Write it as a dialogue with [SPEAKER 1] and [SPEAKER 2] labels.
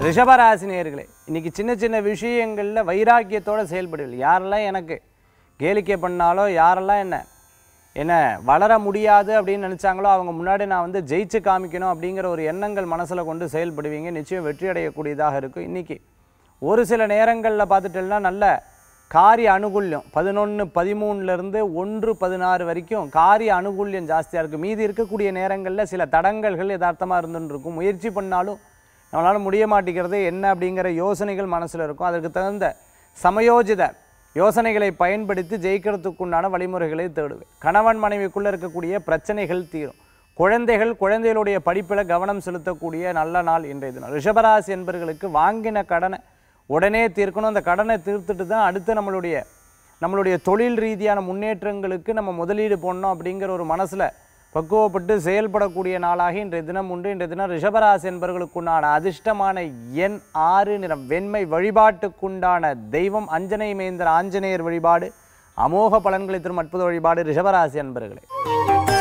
[SPEAKER 1] ரிஷபராசி நேயர்களே இன்னைக்கு சின்ன சின்ன விஷயங்களில் வைராக்கியத்தோட செயல்படுவீர்கள் யாரெல்லாம் எனக்கு கேளிக்கை பண்ணாலோ யாரெல்லாம் என்ன என்ன வளர முடியாது அப்படின்னு நினச்சாங்களோ அவங்க முன்னாடி நான் வந்து ஜெயிச்சு காமிக்கணும் அப்படிங்கிற ஒரு எண்ணங்கள் மனசில் கொண்டு செயல்படுவீங்க நிச்சயம் வெற்றி அடையக்கூடியதாக இருக்கும் இன்றைக்கி ஒரு சில நேரங்களில் பார்த்துட்டோம்னா நல்ல காரிய அனுகூல்யம் பதினொன்று பதிமூணுலேருந்து ஒன்று பதினாறு வரைக்கும் காரிய அனுகூல்யம் ஜாஸ்தியாக இருக்குது மீதி இருக்கக்கூடிய நேரங்களில் சில தடங்கல்கள் யதார்த்தமாக இருந்துன்னு இருக்கும் முயற்சி பண்ணாலும் நம்மளால் முடிய மாட்டேங்கிறது என்ன அப்படிங்கிற யோசனைகள் மனசில் இருக்கும் அதற்கு தகுந்த சமயோஜித யோசனைகளை பயன்படுத்தி ஜெயிக்கிறதுக்குண்டான வழிமுறைகளை தேடுவேன் கணவன் மனைவிக்குள்ளே இருக்கக்கூடிய பிரச்சனைகள் தீரும் குழந்தைகள் குழந்தைகளுடைய படிப்பில் கவனம் செலுத்தக்கூடிய நல்ல நாள் இன்றைய தினம் ரிஷபராசி என்பவர்களுக்கு வாங்கின கடனை உடனே தீர்க்கணும் அந்த கடனை தீர்த்துட்டு தான் அடுத்து நம்மளுடைய நம்மளுடைய தொழில் ரீதியான முன்னேற்றங்களுக்கு நம்ம முதலீடு போடணும் அப்படிங்கிற ஒரு மனசில் பக்குவப்பட்டு செயல்படக்கூடிய நாளாக இன்றைய தினம் உண்டு இன்றைய தினம் ரிஷபராசி என்பவர்களுக்குண்டான அதிர்ஷ்டமான எண் ஆறு நிறம் வெண்மை வழிபாட்டுக்குண்டான தெய்வம் அஞ்சனை மேந்திர ஆஞ்சநேயர் வழிபாடு அமோக பலன்களை தரும் அற்புத வழிபாடு ரிஷபராசி என்பர்களே